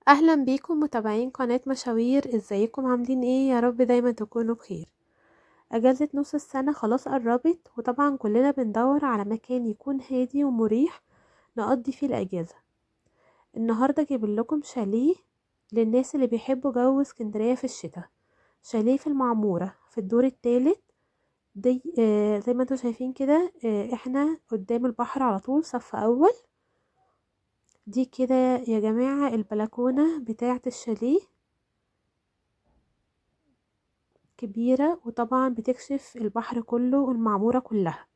اهلا بيكم متابعين قناة مشاوير ازيكم عاملين ايه يا رب دايما تكونوا بخير اجازة نص السنة خلاص قربت وطبعا كلنا بندور على مكان يكون هادي ومريح نقضي فيه الاجازة النهاردة جايب لكم شاليه للناس اللي بيحبوا جو اسكندرية في الشتاء شاليه في المعمورة في الدور الثالث دي آه زي ما انتم شايفين كده آه احنا قدام البحر على طول صف اول دي كده يا جماعة البلكونة بتاعة الشاليه كبيرة وطبعا بتكشف البحر كله والمعمورة كلها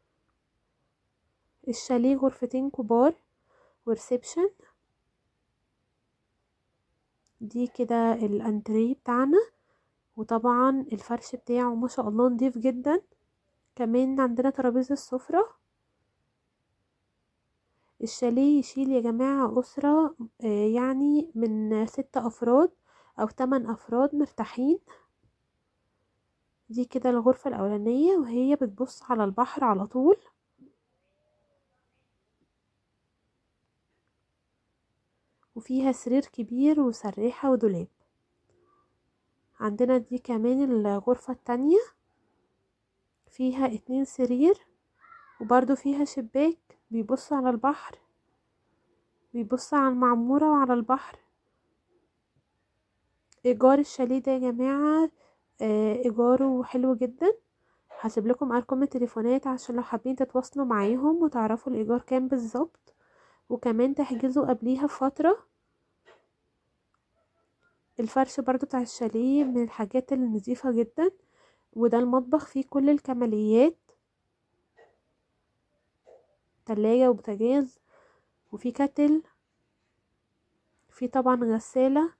الشاليه غرفتين كبار وريسبشن دي كده الانتريه بتاعنا وطبعا الفرش بتاعه ما شاء الله نضيف جدا كمان عندنا ترابيزة السفرة الشاليه يشيل يا جماعة أسرة يعني من ستة أفراد أو تمن أفراد مرتاحين دي كده الغرفة الأولانية وهي بتبص على البحر على طول وفيها سرير كبير وسريحة ودولاب عندنا دي كمان الغرفة التانية فيها اتنين سرير وبرضو فيها شباك بيبص على البحر بيبص على المعمورة وعلى البحر ايجار الشاليه ده يا جماعة ايجاره حلو جدا هسيب لكم ارقام التليفونات عشان لو حابين تتواصلوا معاهم وتعرفوا الايجار كام بالظبط وكمان تحجزوا قبليها فترة الفرش برضو بتاع الشاليه من الحاجات النظيفة جدا وده المطبخ فيه كل الكماليات تلاجة وبوتاجاز وفي كاتل في طبعا غسالة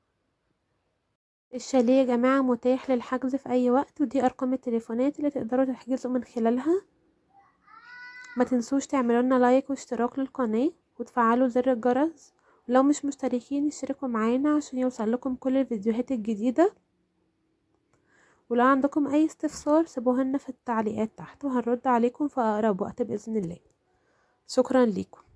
الشاليه يا جماعة متاح للحجز في اي وقت ودي ارقام التليفونات اللي تقدروا تحجزوا من خلالها ما تنسوش تعملوا لنا لايك واشتراك للقناة وتفعلوا زر الجرس ولو مش مشتركين اشتركوا معانا عشان يوصل لكم كل الفيديوهات الجديدة ولو عندكم اي استفسار سيبوه لنا في التعليقات تحت وهنرد عليكم في اقرب وقت باذن الله شكرا لكم